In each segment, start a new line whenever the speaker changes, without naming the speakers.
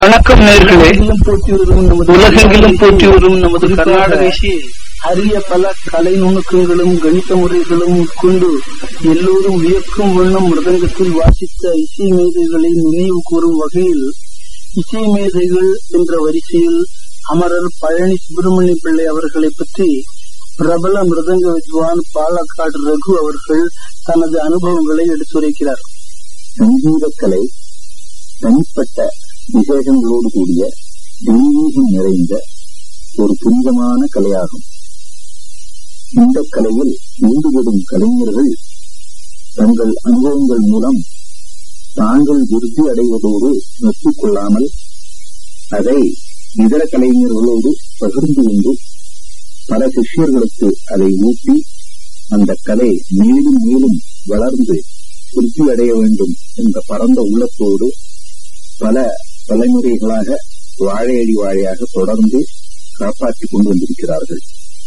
வணக்கம் நேர்களே
உலகெங்கிலும் போற்றி வரும் நமது
உலகெங்கிலும் போற்றி வரும் நமது
குறிப்பாக
கர்நாடக இசை
அரிய பல கலை நுணுக்கங்களும் கணித முறைகளும் உட்கொண்டு எல்லோரும் வியக்கும் வண்ணம் மிருதங்கத்தில் வாசித்த இசை மேதைகளை நினைவு கூறும் வகையில் இசை மேதைகள் என்ற வரிசையில் அமரர் பழனி சுப்பிரமணிய பிள்ளை அவர்களை பற்றி பிரபல மிருதங்க வித்வான் பாலக்காடு ரகு அவர்கள் தனது அனுபவங்களை எடுத்துரைக்கிறார்
சங்கீதக்கலை தனிப்பட்ட விசேஷங்களோடு கூடிய தெய்வீகம் நிறைந்த ஒரு புனிதமான கலையாகும் இந்த கலையில் ஈடுபடும் கலைஞர்கள் தங்கள் அனுபவங்கள் மூலம் தாங்கள் விருத்தி அடைவதோடு நிறுத்திக் கொள்ளாமல் அதை இதர கலைஞர்களோடு பகிர்ந்து கொண்டு பல சிஷ்யர்களுக்கு அதை ஊட்டி அந்த கலை மேலும் மேலும் வளர்ந்து திருப்தி அடைய வேண்டும் என்ற பரந்த உள்ளத்தோடு பல தலைமுறைகளாக வாழையடி வாழையாக தொடர்ந்து காப்பாற்றிக் கொண்டு வந்திருக்கிறார்கள்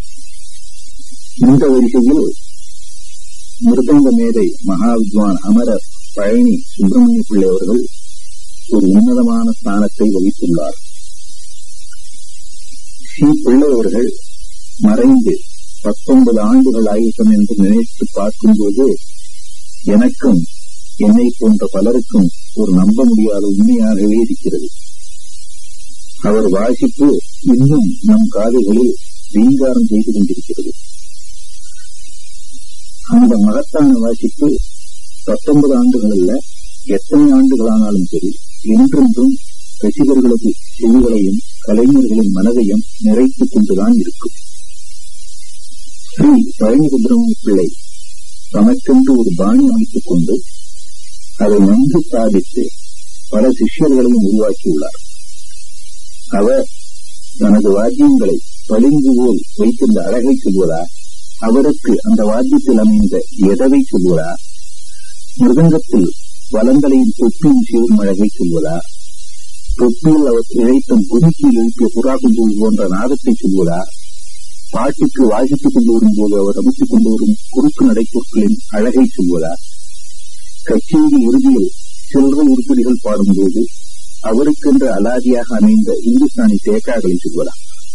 இந்த வரிசையில் மிருதங்க மேதை மகா வித்வான் அமரர் பழனி சுப்பிரமணிய பிள்ளை அவர்கள் ஒரு உன்னதமான ஸ்தானத்தை வகித்துள்ளார் ஸ்ரீ பிள்ளை அவர்கள் மறைந்து பத்தொன்பது ஆண்டுகள் ஆயிரம் என்று நினைத்து பார்க்கும்போது எனக்கும் என்னை போன்ற பலருக்கும் ஒரு நம்ப முடியாத உண்மையாகவே இருக்கிறது அவர் வாசிப்பு இன்னும் நம் காதுகளில் ரீங்காரம் செய்து கொண்டிருக்கிறது அந்த மகத்தான வாசிப்பு பத்தொன்பது ஆண்டுகள் அல்ல எத்தனை ஆண்டுகளானாலும் சரி என்றென்றும் ரசிகர்களது செவிகளையும் கலைஞர்களின் மனதையும் நிறைத்துக் கொண்டுதான் இருக்கும் ஸ்ரீ பழனி சுப்பிரமணிய பிள்ளை தனக்கென்று ஒரு பாணி அமைத்துக் கொண்டு அதை நன்கு சாதித்து பல சிஷ்யர்களையும் உருவாக்கியுள்ளார் அவர் தனது வாத்தியங்களை பளிங்கு போல் வைத்திருந்த அழகை சொல்வதா அவருக்கு அந்த வாத்தியத்தில் அமைந்த எதவை சொல்வதா மிருதங்கத்தில் வளங்களையும் தொப்பியும் சேரும் அழகை சொல்வதா தொப்பியில் அவர் இழைத்த குறுக்கில் எழுப்பிய புறா குஞ்சுகள் போன்ற நாதத்தை சொல்வதா பாட்டுக்கு வாசித்துக் கொண்டு வரும்போது அவர் அமைத்துக் கொண்டு வரும் குறுக்கு நடைப்பொருட்களின் அழகை சொல்வதா கச்சேரி இறுதியில் சில்லறை உருப்படிகள் பாடும்போது அவருக்கென்று அலாதியாக அமைந்த இந்துஸ்தானி தேக்காக்களை சொல்வதா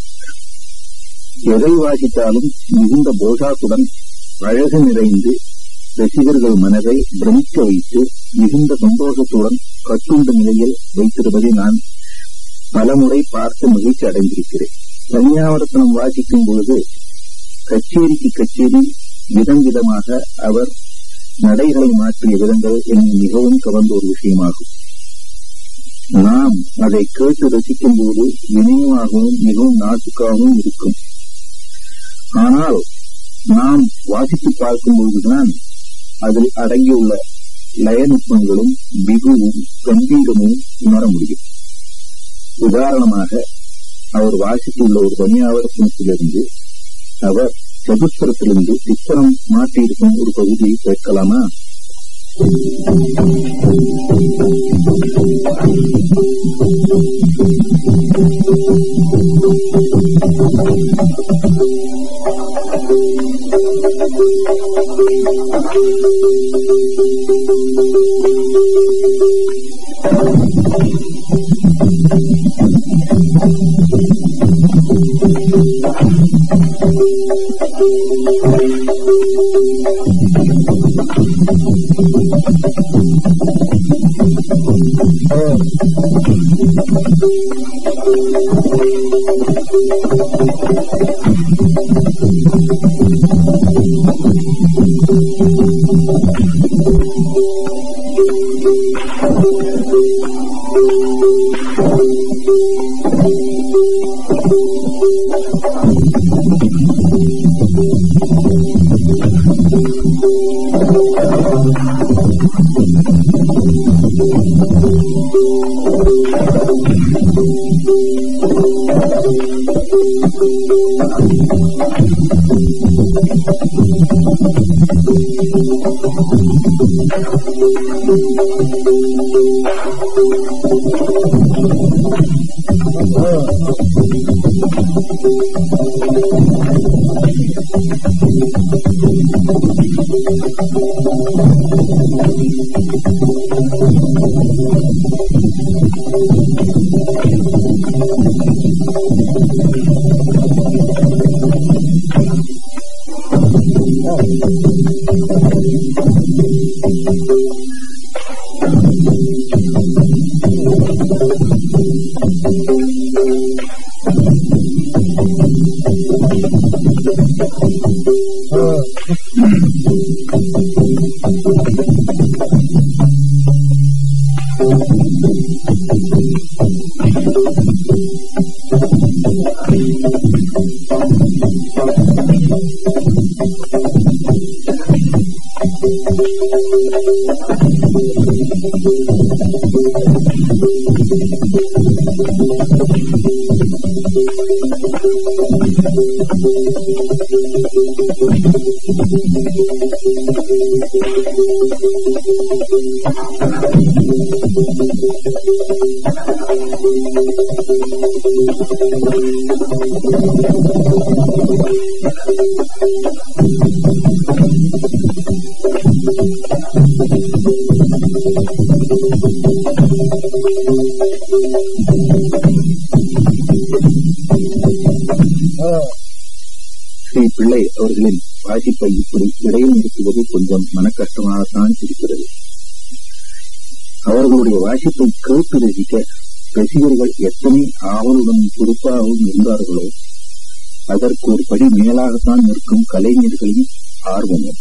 எதை வாசித்தாலும் மிகுந்த போஷாக்குடன் அழகு நிறைந்து ரசிகர்கள் மனதை பிரமிக்க வைத்து மிகுந்த சந்தோஷத்துடன் கட்டுண்ட நிலையில் வைத்திருப்பதை நான் பலமுறை பார்த்து மகிழ்ச்சி அடைந்திருக்கிறேன் தனியாவர்த்தனம் வாசிக்கும் பொழுது கச்சேரிக்கு கச்சேரி விதம் விதமாக அவர் நடைகளை மாற்றிய விதங்கள் என்னை மிகவும் கவர்ந்த ஒரு விஷயமாகும் நாம் அதை கேட்டு ரசிக்கும் போது இணையமாகவும் மிகவும் நாசுக்காகவும் இருக்கும் ஆனால் நாம் வாசித்து பார்க்கும் பொழுதுதான் அதில் அடங்கியுள்ள லயநுட்பங்களும் பிகுவும் கம்பீரமும் உணர முடியும் உதாரணமாக அவர் வாசித்துள்ள ஒரு தனியாவரத்திலிருந்து அவர் சதுஸ்திரத்திலிருந்து சித்திரம் மாற்றியிருக்கும் ஒரு பகுதியை கேட்கலாமா ஸ்ரீ பிள்ளை அவர்களின் வாசிப்பை இப்படி இடையில் நிறுத்துவது கொஞ்சம் மனக்கஷ்டமாகத்தான் இருக்கிறது அவர்களுடைய வாசிப்பை கேட்டு ரசிக்க ரசிகர்கள் எத்தனை ஆவலுடன் பொறுப்பாகவும் இருந்தார்களோ அதற்கு ஒரு படி மேலாகத்தான் நிற்கும் கலைஞர்களின் ஆர்வமும்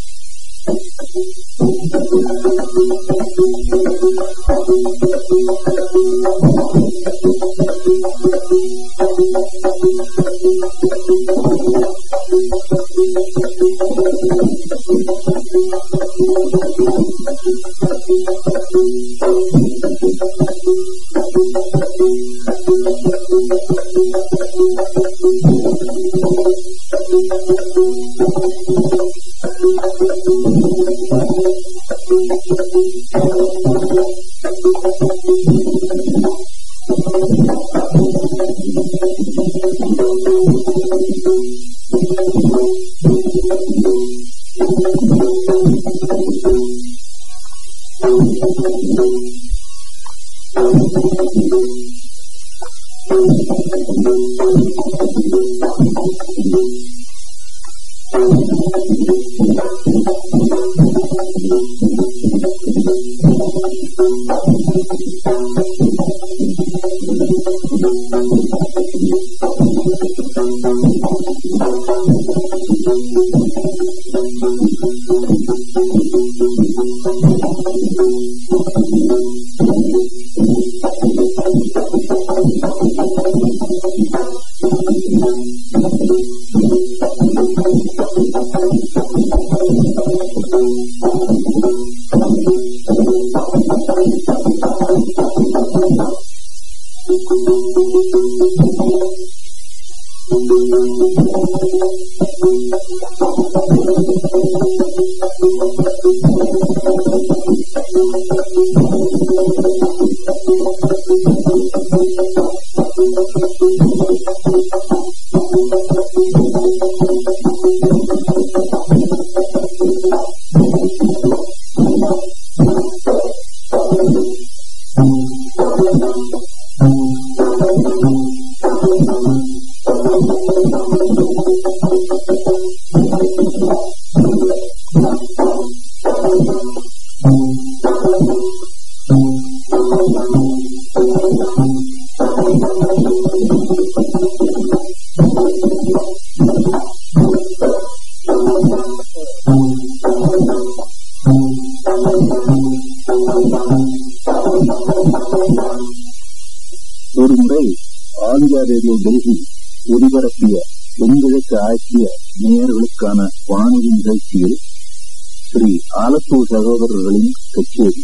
ஒரு முறை ஆல் இந்தியா ரேடியோ டெல்லி ஒலிபரப்பிய தென்கிழக்கு ஆசிய நேயர்களுக்கான வானொலி நிகழ்ச்சியில் ஸ்ரீ ஆலத்தூர் சகோதரர்களின் கச்சேரி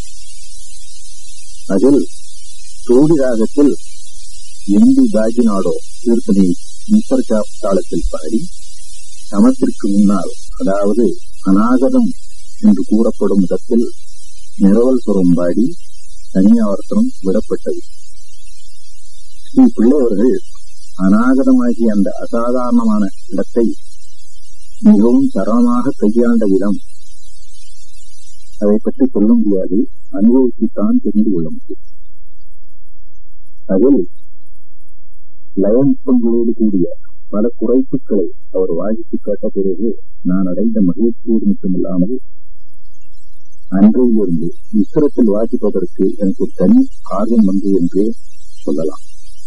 அதில் தோடி ராகத்தில் எம்பி பாஜிநாடோ கீர்த்தனை முப்பர்காப் தாளத்தில் பாடி சமத்திற்கு முன்னால் அதாவது அநாகதம் என்று கூறப்படும் இடத்தில் நிரவல் சுரம் பாடி தனியாவர்த்தனம் விடப்பட்டது ஸ்ரீ பிள்ளை அவர்கள் அநாகதமாகிய அந்த அசாதாரணமான இடத்தை மிகவும் சரளமாக கையாண்ட விதம் அதை பற்றி சொல்ல முடியாது அனுபவித்துத்தான் தெரிந்து கொள்ள முடியும் அதில் லயநுட்பங்களோடு கூடிய பல குறைப்புகளை அவர் வாசித்து கேட்ட பிறகு நான் அடைந்த மகிழ்ச்சியோடு மட்டுமில்லாமல் அன்றையிலிருந்து இஸ்ரத்தில் வாசிப்பதற்கு எனக்கு ஒரு தனி ஆர்வம் வந்தது என்றே சொல்லலாம்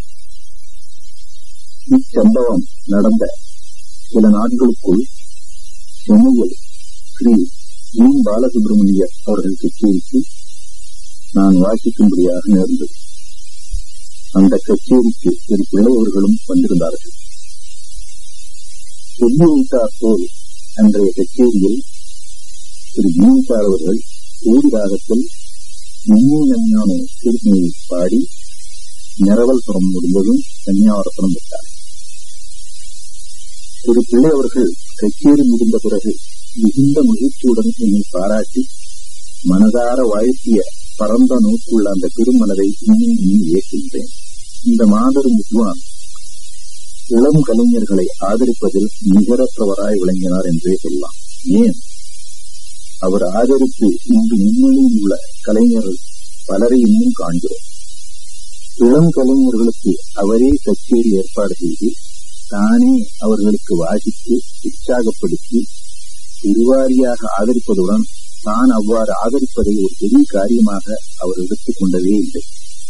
இச்சம்பவம் நடந்த சில நாட்களுக்குள் சென்னையில் ஸ்ரீ மீன் பாலசுப்ரமணிய அவர்கள் கச்சேரிக்கு நான் வாசிக்கும்படியாக நேர்ந்தது அந்த கச்சேரிக்கு ஒரு பிள்ளையவர்களும் வந்திருந்தார்கள் சொல்லி வைத்தார் போல் அன்றைய கச்சேரியில் திரு ஜீவித்தார் அவர்கள் ஊடி ராகத்தில் நஞ்ஞானோ திருப்பியை பாடி நிரவல் புறம் முடிந்ததும் கன்னியாவரப்பணம் விட்டார் திரு பிள்ளை அவர்கள் கச்சேரி முடிந்த பிறகு மிகுந்த மகிழ்ச்சியுடன் என்னை பாராட்டி மனதார வாழ்த்திய பரந்த நோக்குள்ள அந்த பெருமனதை இன்னும் இன்னும் இயக்குகின்றேன் இந்த மாபெரும் வித்வான் இளம் கலைஞர்களை ஆதரிப்பதில் நிகரற்றவராய் விளங்கினார் என்றே சொல்லலாம் ஏன் அவர் ஆதரித்து இன்று முன்னணியில் உள்ள கலைஞர்கள் பலரை இன்னும் காண்கிறோம் இளம் கலைஞர்களுக்கு அவரே கச்சேரி ஏற்பாடு செய்து தானே அவர்களுக்கு வாசித்து உற்சாகப்படுத்தி பெருவாரியாக ஆதரிப்பதுடன் தான் அவ்வாறு ஆதரிப்பதை ஒரு பெரிய காரியமாக அவர் எடுத்துக் கொண்டதே இல்லை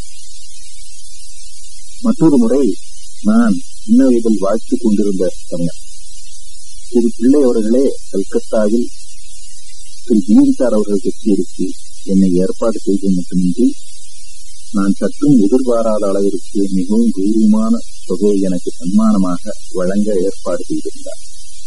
மற்றொரு முறை நான் சின்ன வயதில் வாழ்த்துக் கொண்டிருந்த சமயம் திரு பிள்ளை அவர்களே கல்கத்தாவில் திரு ஜீவிதார் அவர்கள் கச்சேரிக்கு என்னை ஏற்பாடு செய்தது மட்டுமின்றி நான் சற்றும் எதிர்பாராத அளவிற்கு மிகவும் கௌரவமான தொகையை எனக்கு சன்மானமாக வழங்க ஏற்பாடு செய்திருந்தார்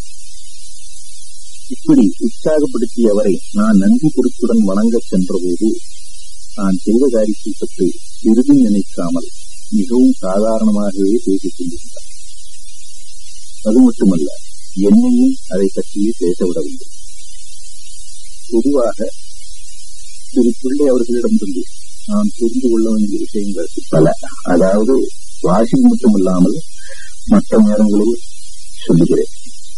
இப்படி உற்சாகப்படுத்திய அவரை நான் நன்றி குறிப்புடன் வணங்கச் சென்றபோது நான் செய்த காரியத்தை பற்றி சிறிதும் நினைக்காமல் மிகவும் சாதாரணமாகவே பேசிக் கொண்டிருந்தார் அது மட்டுமல்ல என்னையும் அதை பற்றியே பேசவிடவில்லை பொதுவாக திரு பிள்ளை அவர்களிடமிருந்து நாம் தெரிந்து கொள்ள வேண்டிய விஷயங்கள் பல அதாவது வாசிங் மட்டுமல்லாமல் மற்ற நேரங்களில் சொல்லுகிறேன்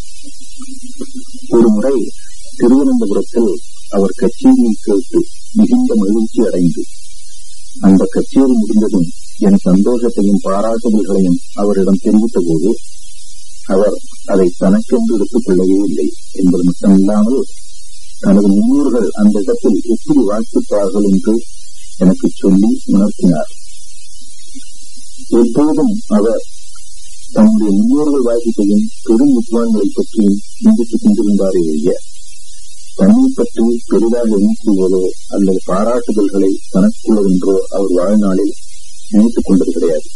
ஒரு முறை திருவனந்தபுரத்தில் அவர் கச்சேரியை கேட்டு மிகுந்த மகிழ்ச்சி அடைந்து அந்த கச்சேரி முடிந்ததும் என் சந்தோஷத்தையும் பாராட்டுதல்களையும் அவரிடம் தெரிவித்த போது அவர் அதை தனக்கென்று எடுத்துக் கொள்ளவே இல்லை என்பது மட்டுமில்லாமல் தனது முன்னோர்கள் அந்த இடத்தில் எப்படி வாழ்த்துப்பார்கள் என்று எனக்கு சொல்லி உணர்த்தினார் எப்போதும் அவர் தன்னுடைய முன்னோர்கள் வாசிப்பையும் பெரும் வித்வான்களை பற்றியும் சிந்தித்துக் கொண்டிருந்தாரே ஒழிய தன்னை பற்றி பெரிதாக எண்ணிக்குவதோ அல்லது பாராட்டுதல்களை தனக்குள்ளதென்றோ அவர் வாழ்நாளில் நினைத்துக் கொண்டது கிடையாது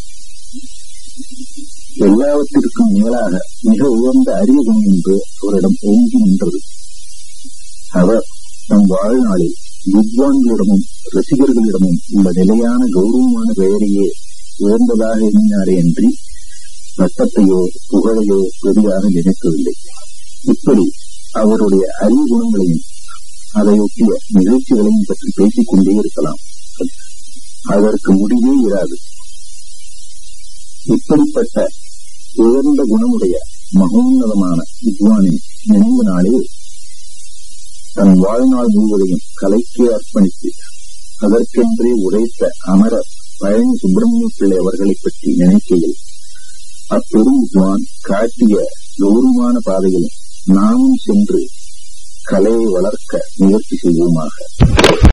எல்லாவற்றிற்கும் மேலாக மிக உயர்ந்த அரிய குணம் என்று அவரிடம் ஓங்கி நின்றது அவர் தம் வாழ்நாளில் வித்வான்களிடமும் ரசிகர்களிடமும் உள்ள நிலையான கௌரவமான பெயரையே உயர்ந்ததாக எண்ணினாரே அன்றி நட்டத்தையோ புகழையோ பெரிதாக நினைக்கவில்லை இப்படி அவருடைய அரிய குணங்களையும் அதையொட்டிய நிகழ்ச்சிகளையும் பற்றி பேசிக் கொண்டே இருக்கலாம் அதற்கு முடிவே இராது இப்படிப்பட்ட உயர்ந்த குணமுடைய மகோன்னதமான வித்வானின் நினைவு நாளில் தன் வாழ்நாள் முழுவதையும் கலைக்கே அர்ப்பணித்து அதற்கென்றே உரைத்த அமரர் பழனி சுப்பிரமணிய பிள்ளை அவர்களை பற்றி நினைக்கையில் அப்பெரும் வித்வான் காட்டிய கௌரவமான பாதையில் நாமும் சென்று கலையை வளர்க்க முயற்சி செய்வோமாக